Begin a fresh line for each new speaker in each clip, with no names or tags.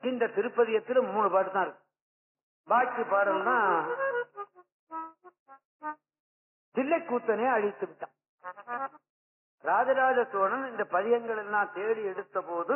இந்த திருப்பதியத்துல மூணு பாட்டு தான் இருக்கு பாக்கி பாடல்னா தில்லைக்கூத்தனே அழித்து விட்டான் ராஜராஜ சோழன் இந்த பதியங்கள் எல்லாம் தேடி எடுத்த போது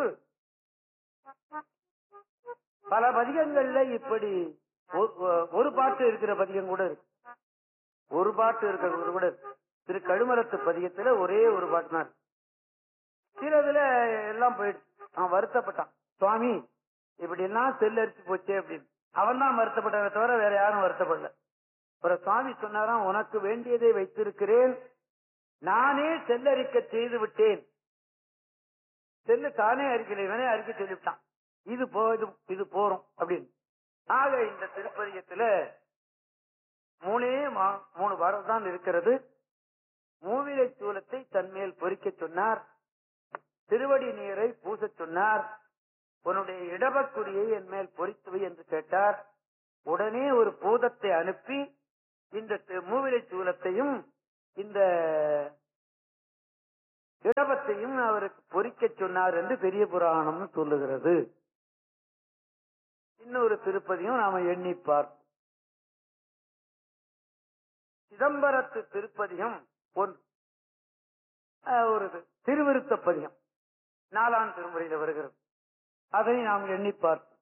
பல பதிகங்கள்ல இப்படி ஒ- ஒரு பாட்டு இருக்கிற பதிகம் கூட இருக்கு ஒரு பாட்டு இருக்கிறது கூட இருக்கு திரு கழுமரத்து பதிகத்துல ஒரே ஒரு பாட்டு தான் இருக்கு சிலதுல எல்லாம் போயிடுச்சு அவன் வருத்தப்பட்டான் சுவாமி இப்படி எல்லாம் செல் அரிச்சு போச்சே அப்படின்னு அவன் தான் வருத்தப்பட்டவனை தவிர வேற யாரும் வருத்தப்படல ஒரு சுவாமி சொன்னாராம் உனக்கு வேண்டியதை வைத்திருக்கிறேன் நானே செல்லரிக்க செய்து விட்டேன் செல்லு தானே அறிக்கலை இவனே அறிக்கை சொல்லிவிட்டான் இது போ இது இது போறோம் அப்படின்னு ஆக இந்த திருப்பதியத்துல மூணே மா- மூணு பாடல் தான் இருக்கிறது மூவிலை சூலத்தை தன்மேல் பொறிக்க சொன்னார் திருவடி நீரை பூசச் சொன்னார் உன்னுடைய இடபக்குடியை என் மேல் பொறித்துவை என்று கேட்டார் உடனே ஒரு பூதத்தை அனுப்பி இந்த தி- மூவிலை சூலத்தையும் இந்த இடபத்தையும் அவருக்கு பொறிக்கச் சொன்னார் என்று பெரிய புராணம் சொல்லுகிறது இன்னொரு திருப்பதியும் நாம எண்ணி பார்ப்போம் சிதம்பரத்து திருப்பதிகம் ஒன்று அஹ், ஒரு திருவிருத்த பதிகம் நாலாம் திருமுறையில் வருகிறது அதை நாம் எண்ணி பார்ப்போம்